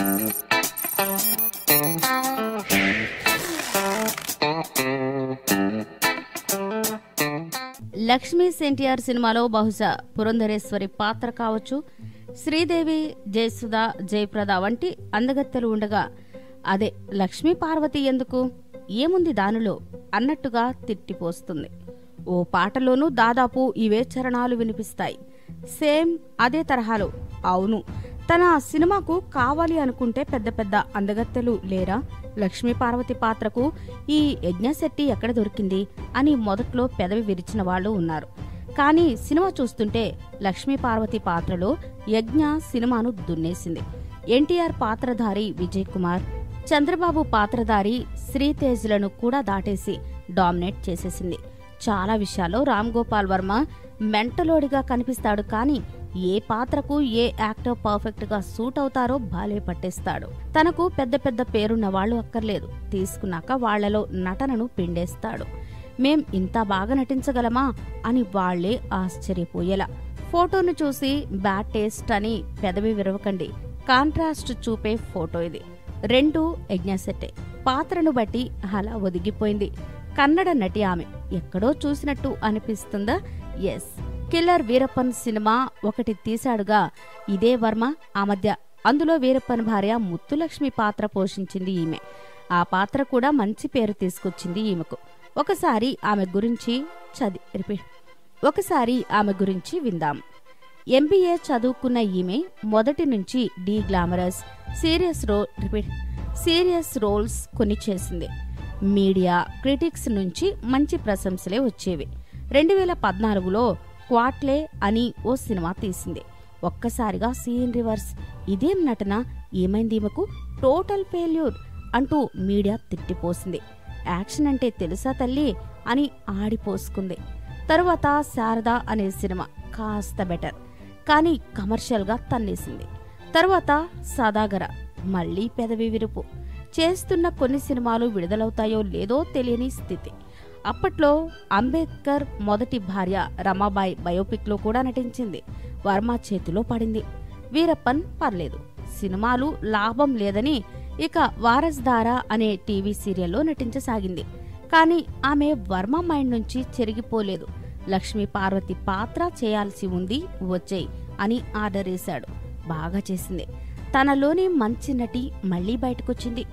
లక్ష్మీ ఎన్టీఆర్ సినిమాలో బహుశా పురంధరేశ్వరి పాత్ర కావచ్చు శ్రీదేవి జయసుధ జయప్రద వంటి అందగత్తెలు ఉండగా అదే లక్ష్మీ పార్వతి ఎందుకు ఏముంది దానిలో అన్నట్టుగా తిట్టిపోస్తుంది ఓ పాటలోనూ దాదాపు ఇవే చరణాలు వినిపిస్తాయి సేమ్ అదే తరహాలో అవును తన సినిమాకు కావాలి అనుకుంటే పెద్ద పెద్ద అందగత్తెలు లేరా లక్ష్మీ పార్వతి పాత్రకు ఈ యజ్ఞశెట్టి ఎక్కడ దొరికింది అని మొదట్లో పెదవి విరిచిన వాళ్ళు ఉన్నారు కానీ సినిమా చూస్తుంటే లక్ష్మీ పార్వతి పాత్రలో యజ్ఞ సినిమాను దున్నేసింది ఎన్టీఆర్ పాత్రధారి విజయ్ కుమార్ చంద్రబాబు పాత్రధారి శ్రీతేజ్లను కూడా దాటేసి డామినేట్ చేసేసింది చాలా విషయాల్లో రామ్ గోపాల్ వర్మ మెంటలోడిగా కనిపిస్తాడు కానీ ఏ పాత్రకు ఏ యాక్టర్ పర్ఫెక్ట్ గా సూట్ అవుతారో బాలే పట్టేస్తాడు తనకు పెద్ద పెద్ద పేరున్న వాళ్ళు అక్కర్లేదు తీసుకున్నాక వాళ్లలో నటనను పిండేస్తాడు మేం ఇంత బాగా నటించగలమా అని వాళ్లే ఆశ్చర్యపోయేలా ఫోటోను చూసి బ్యాడ్ టేస్ట్ అని పెదవి విరవకండి కాంట్రాస్ట్ చూపే ఫోటో ఇది రెండు యజ్ఞసెట్టే పాత్రను బట్టి అలా ఒదిగిపోయింది కన్నడ నటి ఆమె ఎక్కడో చూసినట్టు అనిపిస్తుందా ఎస్ కిల్లర్ వీరప్పన్ సినిమా ఒకటి తీశాడుగా ఇదే వర్మ ఆ మధ్య అందులో వీరప్పన్ భార్య ముత్తులక్ష్మి పాత్ర పోషించింది ఈమె ఆ పాత్ర కూడా మంచి పేరు తీసుకొచ్చింది ఈమెకు ఒకసారి ఆమె గురించి చది రిపీట్ ఒకసారి ఆమె గురించి విందాం ఎంబీఏ చదువుకున్న ఈమె మొదటి నుంచి D glamorous serious role repeat serious roles కొన్ని చేసింది మీడియా క్రిటిక్స్ నుంచి మంచి ప్రశంసలే వచ్చేవి రెండు వేల పద్నాలుగులో క్వాట్లే అని ఓ సినిమా తీసింది ఒక్కసారిగా సీన్ రివర్స్ ఇదేం నటన ఏమైంది ఈమెకు టోటల్ ఫెయిల్యూర్ అంటూ మీడియా తిట్టిపోసింది యాక్షన్ అంటే తెలుసా తల్లి అని ఆడిపోసుకుంది తరువాత శారద అనే సినిమా కాస్త బెటర్ కానీ కమర్షియల్గా తన్నేసింది తరువాత సదాగర మళ్లీ పెదవి విరుపు చేస్తున్న కొన్ని సినిమాలు విడుదలవుతాయో లేదో తెలియని స్థితి అప్పట్లో అంబేద్కర్ మొదటి భార్య రమాబాయి బయోపిక్లో కూడా నటించింది వర్మ చేతిలో పడింది వీరప్పన్ పర్లేదు సినిమాలు లాభం లేదని ఇక వారస్దార అనే టీవీ సీరియల్లో నటించసాగింది కానీ ఆమె వర్మ మైండ్ నుంచి చెరిగిపోలేదు లక్ష్మీ పార్వతి పాత్ర చేయాల్సి ఉంది వచ్చేయి అని ఆర్డర్ వేశాడు బాగా చేసింది తనలోని మంచి నటి మళ్లీ బయటకొచ్చింది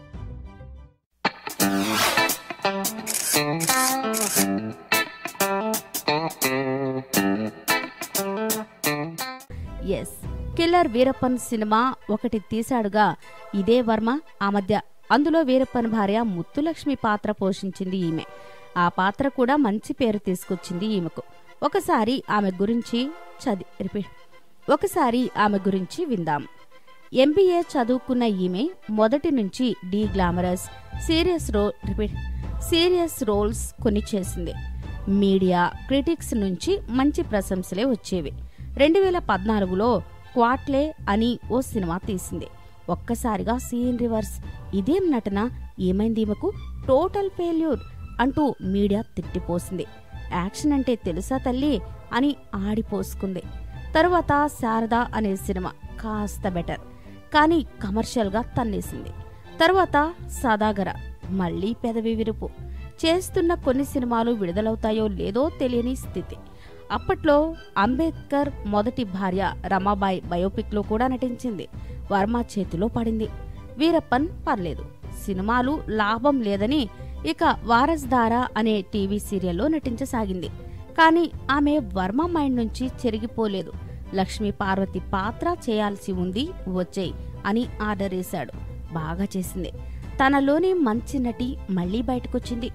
ఎస్ కిల్లర్ వీరప్పన్ సినిమా ఒకటి తీశాడుగా ఇదే వర్మ ఆ మధ్య అందులో వీరప్పన్ భార్య ముత్తులక్ష్మి పాత్ర పోషించింది ఈమె ఆ పాత్ర కూడా మంచి పేరు తీసుకొచ్చింది ఈమెకు ఒకసారి ఆమె గురించి చది రిపీట్ ఒకసారి ఆమె గురించి విందాం ఎంబీఏ చదువుకున్న ఈమె మొదటి నుంచి D glamorous serious role repeat serious roles కొన్ని చేసింది మీడియా క్రిటిక్స్ నుంచి మంచి ప్రశంసలే వచ్చేవి రెండు వేల పద్నాలుగులో క్వాట్లే అని ఓ సినిమా తీసింది ఒక్కసారిగా సీన్ రివర్స్ ఇదేం నటన ఏమైంది ఈమెకు టోటల్ ఫెయిల్యూర్ అంటూ మీడియా తిట్టిపోసింది యాక్షన్ అంటే తెలుసా తల్లి అని ఆడిపోసుకుంది తరువాత శారద అనే సినిమా కాస్త బెటర్ కానీ కమర్షియల్గా తన్నేసింది తరువాత సదాగర మళ్లీ పెదవి విరుపు చేస్తున్న కొన్ని సినిమాలు విడుదలవుతాయో లేదో తెలియని స్థితి అప్పట్లో అంబేద్కర్ మొదటి భార్య రమాబాయి బయోపిక్లో కూడా నటించింది వర్మ చేతిలో పడింది వీరప్పన్ పర్లేదు సినిమాలు లాభం లేదని ఇక వారస్దార అనే టీవీ సీరియల్లో నటించసాగింది కానీ ఆమె వర్మ మైండ్ నుంచి చెరిగిపోలేదు లక్ష్మీ పార్వతి పాత్ర చేయాల్సి ఉంది వచ్చేయి అని ఆర్డర్ వేశాడు బాగా చేసింది తనలోని మంచి నటి మళ్లీ బయటకొచ్చింది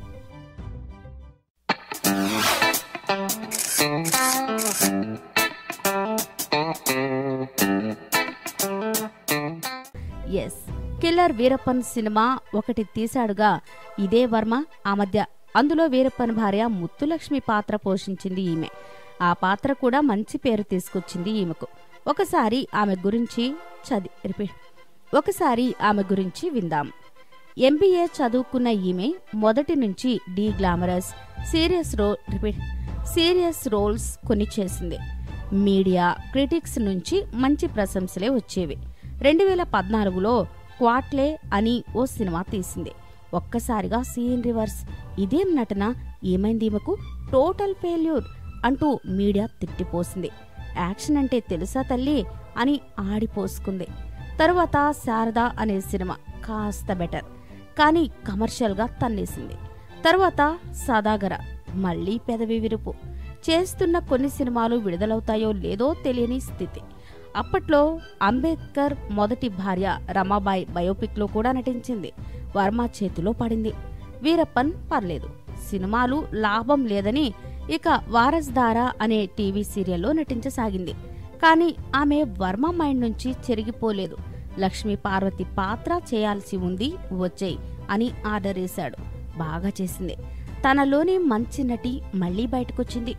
ఎస్ కిల్లర్ వీరప్పన్ సినిమా ఒకటి తీశాడుగా ఇదే వర్మ ఆ మధ్య అందులో వీరప్పన్ భార్య ముత్తులక్ష్మి పాత్ర పోషించింది ఈమె ఆ పాత్ర కూడా మంచి పేరు తీసుకొచ్చింది ఈమెకు ఒకసారి ఆమె గురించి చది రిపీట్ ఒకసారి ఆమె గురించి విందాం ఎంబీఏ చదువుకున్న ఈమె మొదటి నుంచి D glamorous serious role repeat serious roles కొన్ని చేసింది మీడియా క్రిటిక్స్ నుంచి మంచి ప్రశంసలే వచ్చేవి రెండు వేల పద్నాలుగులో క్వాట్లే అని ఓ సినిమా తీసింది ఒక్కసారిగా సీన్ రివర్స్ ఇదేం నటన ఏమైంది ఈమెకు టోటల్ ఫెయిల్యూర్ అంటూ మీడియా తిట్టిపోసింది యాక్షన్ అంటే తెలుసా తల్లి అని ఆడిపోసుకుంది తరువాత శారద అనే సినిమా కాస్త బెటర్ కానీ కమర్షియల్గా తన్నేసింది తర్వాత సదాగర మళ్లీ పెదవి విరుపు చేస్తున్న కొన్ని సినిమాలు విడుదలవుతాయో లేదో తెలియని స్థితి అప్పట్లో అంబేద్కర్ మొదటి భార్య రమాబాయి బయోపిక్లో కూడా నటించింది వర్మ చేతిలో పడింది వీరప్పన్ పర్లేదు సినిమాలు లాభం లేదని ఇక వారస్దారా అనే టీవీ సీరియల్లో నటించసాగింది కానీ ఆమె వర్మ మైండ్ నుంచి చెరిగిపోలేదు లక్ష్మీ పార్వతి పాత్ర చేయాల్సి ఉంది వచ్చేయ్ అని ఆర్డర్ వేశాడు బాగా చేసింది తనలోని మంచి నటి మళ్లీ బయటకొచ్చింది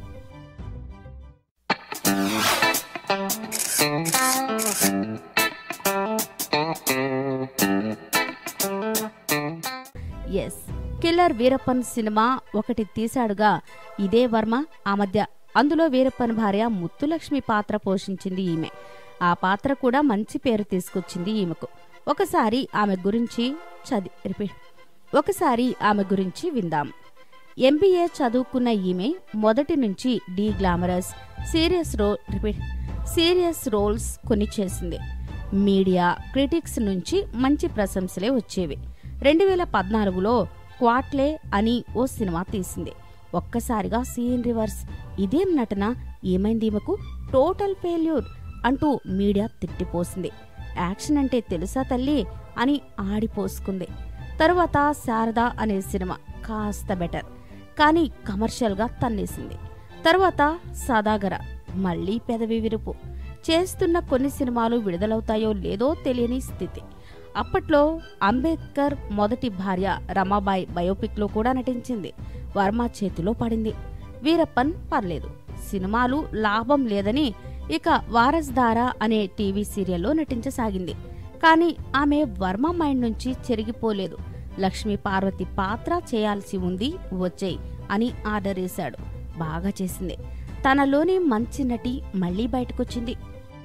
ఎస్ కిల్లర్ వీరప్పన్ సినిమా ఒకటి తీశాడుగా ఇదే వర్మ ఆ మధ్య అందులో వీరప్పన్ భార్య ముత్తులక్ష్మి పాత్ర పోషించింది ఈమె ఆ పాత్ర కూడా మంచి పేరు తీసుకొచ్చింది ఈమెకు ఒకసారి ఆమె గురించి చది రిపీట్ ఒకసారి ఆమె గురించి విందాం ఎంబీఏ చదువుకున్న ఈమె మొదటి నుంచి D glamorous serious role repeat serious roles కొన్ని చేసింది మీడియా క్రిటిక్స్ నుంచి మంచి ప్రశంసలే వచ్చేవి రెండు వేల పద్నాలుగులో క్వాట్లే అని ఓ సినిమా తీసింది ఒక్కసారిగా సీన్ రివర్స్ ఇదేం నటన ఏమైంది ఈమెకు టోటల్ ఫెయిల్యూర్ అంటూ మీడియా తిట్టిపోసింది యాక్షన్ అంటే తెలుసా తల్లి అని ఆడిపోసుకుంది తరువాత శారద అనే సినిమా కాస్త బెటర్ కానీ కమర్షియల్గా తన్నేసింది తర్వాత సదాగర మళ్లీ పెదవి విరుపు చేస్తున్న కొన్ని సినిమాలు విడుదలవుతాయో లేదో తెలియని స్థితి అప్పట్లో అంబేద్కర్ మొదటి భార్య రమాబాయి బయోపిక్లో కూడా నటించింది వర్మ చేతిలో పడింది వీరప్పన్ పర్లేదు సినిమాలు లాభం లేదని ఇక వారస్దారా అనే టీవీ సీరియల్లో నటించసాగింది కానీ ఆమె వర్మ మైండ్ నుంచి చెరిగిపోలేదు లక్ష్మీ పార్వతి పాత్ర చేయాల్సి ఉంది వచ్చేయ్ అని ఆర్డర్ వేశాడు బాగా చేసింది తనలోని మంచి నటి మళ్లీ బయటకొచ్చింది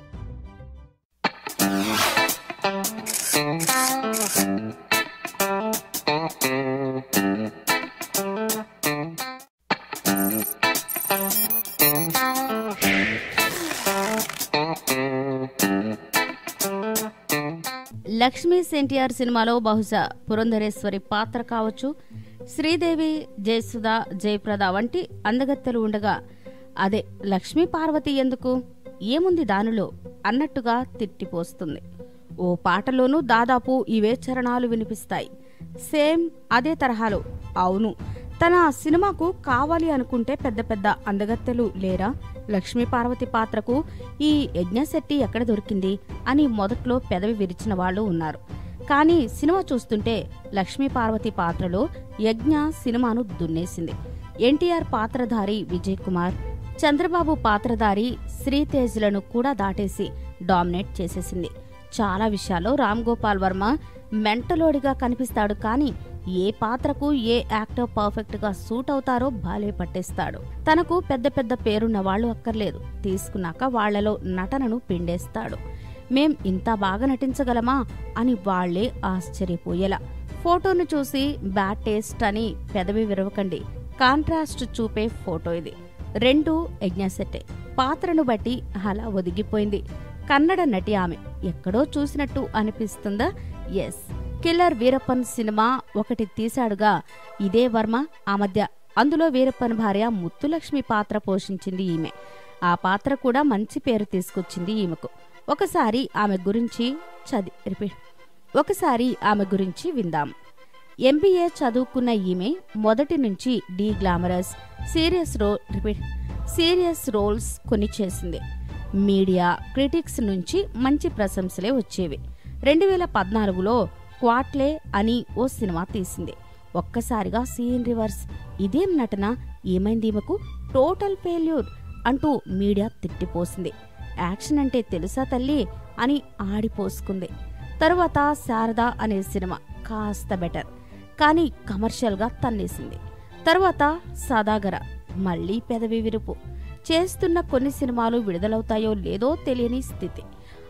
లక్ష్మీ ఎన్టీఆర్ సినిమాలో బహుశా పురంధరేశ్వరి పాత్ర కావచ్చు శ్రీదేవి జయసుధ జయప్రద వంటి అందగత్తెలు ఉండగా అదే లక్ష్మీ పార్వతి ఎందుకు ఏముంది దానిలో అన్నట్టుగా తిట్టిపోస్తుంది ఓ పాటలోనూ దాదాపు ఇవే చరణాలు వినిపిస్తాయి సేమ్ అదే తరహాలో అవును తన సినిమాకు కావాలి అనుకుంటే పెద్ద పెద్ద అందగత్తెలు లేరా లక్ష్మీ పార్వతి పాత్రకు ఈ యజ్ఞశెట్టి ఎక్కడ దొరికింది అని మొదట్లో పెదవి విరిచిన వాళ్ళు ఉన్నారు కానీ సినిమా చూస్తుంటే లక్ష్మీ పార్వతి పాత్రలో యజ్ఞ సినిమాను దున్నేసింది ఎన్టీఆర్ పాత్రధారి విజయ్ కుమార్ చంద్రబాబు పాత్రధారి శ్రీతేజ్లను కూడా దాటేసి డామినేట్ చేసేసింది చాలా విషయాల్లో రామ్ గోపాల్ వర్మ మెంటలోడిగా కనిపిస్తాడు కానీ ఏ పాత్రకు ఏ యాక్టర్ పర్ఫెక్ట్ గా సూట్ అవుతారో బాలే పట్టేస్తాడు తనకు పెద్ద పెద్ద పేరున్న వాళ్ళు అక్కర్లేదు తీసుకున్నాక వాళ్లలో నటనను పిండేస్తాడు మేం ఇంత బాగా నటించగలమా అని వాళ్లే ఆశ్చర్యపోయేలా ఫోటోను చూసి బ్యాడ్ టేస్ట్ అని పెదవి విరవకండి కాంట్రాస్ట్ చూపే ఫోటో ఇది రెండు యజ్ఞసెట్టే పాత్రను బట్టి అలా ఒదిగిపోయింది కన్నడ నటి ఆమె ఎక్కడో చూసినట్టు అనిపిస్తుందా ఎస్ కిల్లర్ వీరప్పన్ సినిమా ఒకటి తీశాడుగా ఇదే వర్మ ఆ మధ్య అందులో వీరప్పన్ భార్య ముత్తులక్ష్మి పాత్ర పోషించింది ఈమె ఆ పాత్ర కూడా మంచి పేరు తీసుకొచ్చింది ఈమెకు ఒకసారి ఆమె గురించి చది రిపీట్ ఒకసారి ఆమె గురించి విందాం ఎంబీఏ చదువుకున్న ఈమె మొదటి నుంచి D glamorous serious role repeat serious roles కొన్ని చేసింది మీడియా క్రిటిక్స్ నుంచి మంచి ప్రశంసలే వచ్చేవి రెండు వేల పద్నాలుగులో క్వాట్లే అని ఓ సినిమా తీసింది ఒక్కసారిగా సీన్ రివర్స్ ఇదేం నటన ఏమైంది ఈమెకు టోటల్ ఫెయిల్యూర్ అంటూ మీడియా తిట్టిపోసింది యాక్షన్ అంటే తెలుసా తల్లి అని ఆడిపోసుకుంది తరువాత శారద అనే సినిమా కాస్త బెటర్ కానీ కమర్షియల్గా తన్నేసింది తరువాత సదాగర మళ్లీ పెదవి విరుపు చేస్తున్న కొన్ని సినిమాలు విడుదలవుతాయో లేదో తెలియని స్థితి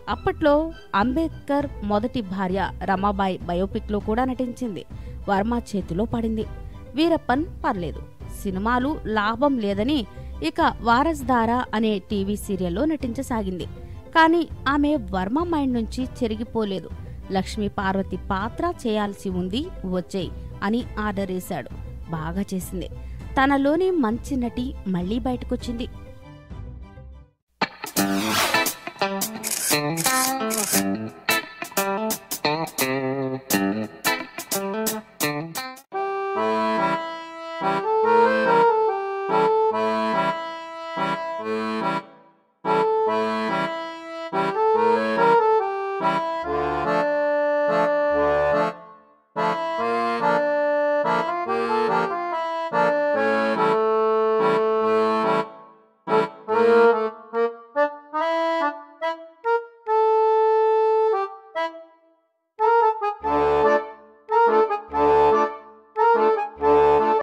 అప్పట్లో అంబేద్కర్ మొదటి భార్య రమాబాయి బయోపిక్లో కూడా నటించింది వర్మ చేతిలో పడింది వీరప్పన్ పర్లేదు సినిమాలు లాభం లేదని ఇక వారస్దార అనే టీవీ సీరియల్లో నటించసాగింది కానీ ఆమె వర్మ మైండ్ నుంచి చెరిగిపోలేదు లక్ష్మీ పార్వతి పాత్ర చేయాల్సి ఉంది వచ్చేయి అని ఆర్డర్ వేశాడు బాగా చేసింది తనలోని మంచి నటి మళ్లీ బయటకొచ్చింది